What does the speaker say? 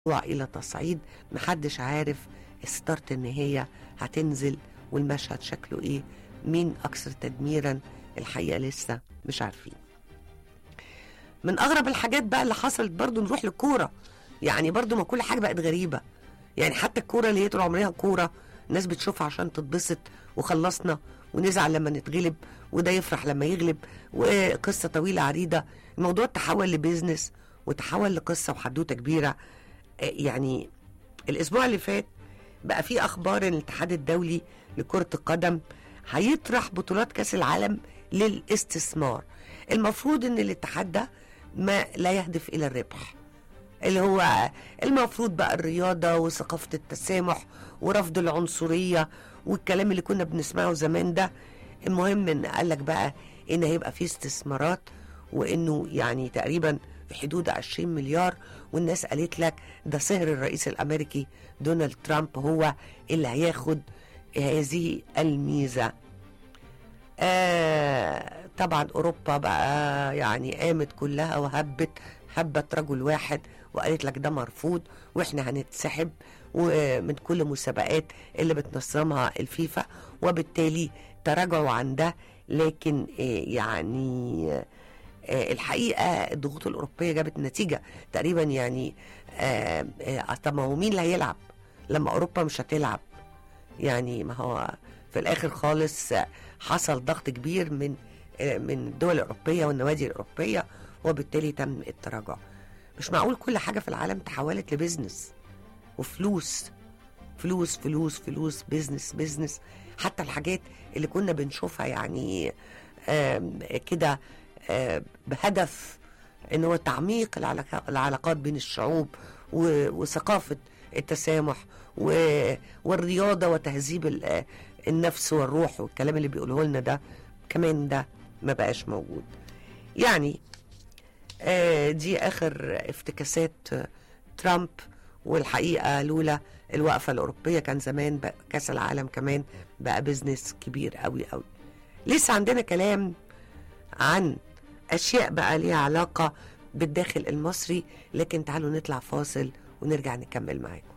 إلى تصعيد محدش عارف ستارت إن هي هتنزل والمشهد شكله إيه مين أكثر تدميرا الحقيقة لسه مش عارفين من أغرب الحاجات بقى اللي حصلت برضو نروح للكورة يعني برضو ما كل حاجة بقت غريبة يعني حتى الكورة اللي هي طول عمرها كورة الناس بتشوفها عشان تتبسط وخلصنا ونزعل لما نتغلب وده يفرح لما يغلب وقصة طويلة عريضة الموضوع تحول لبيزنس وتحول لقصة وحدوتة كبيرة يعني الأسبوع اللي فات بقى في أخبار إن الاتحاد الدولي لكرة القدم هيطرح بطولات كأس العالم للاستثمار المفروض إن الاتحاد ده ما لا يهدف إلى الربح اللي هو المفروض بقى الرياضة وثقافة التسامح ورفض العنصرية والكلام اللي كنا بنسمعه زمان ده المهم ان قال لك بقى ان هيبقى في استثمارات وانه يعني تقريبا في حدود 20 مليار والناس قالت لك ده سهر الرئيس الامريكي دونالد ترامب هو اللي هياخد هذه الميزه آه طبعا اوروبا بقى يعني قامت كلها وهبت هبت رجل واحد وقالت لك ده مرفوض واحنا هنتسحب ومن كل مسابقات اللي بتنظمها الفيفا وبالتالي تراجعوا عن ده لكن يعني الحقيقه الضغوط الاوروبيه جابت نتيجه تقريبا يعني طب ما هو مين اللي هيلعب لما اوروبا مش هتلعب يعني ما هو في الاخر خالص حصل ضغط كبير من من الدول الاوروبيه والنوادي الاوروبيه وبالتالي تم التراجع مش معقول كل حاجه في العالم تحولت لبزنس وفلوس فلوس فلوس فلوس بيزنس بيزنس حتى الحاجات اللي كنا بنشوفها يعني كده بهدف ان هو تعميق العلاقات بين الشعوب وثقافه التسامح والرياضه وتهذيب النفس والروح والكلام اللي بيقوله لنا ده كمان ده ما بقاش موجود يعني دي اخر افتكاسات ترامب والحقيقه لولا الوقفه الاوروبيه كان زمان بقى كاس العالم كمان بقى بزنس كبير قوي قوي لسه عندنا كلام عن اشياء بقى ليها علاقه بالداخل المصري لكن تعالوا نطلع فاصل ونرجع نكمل معاكم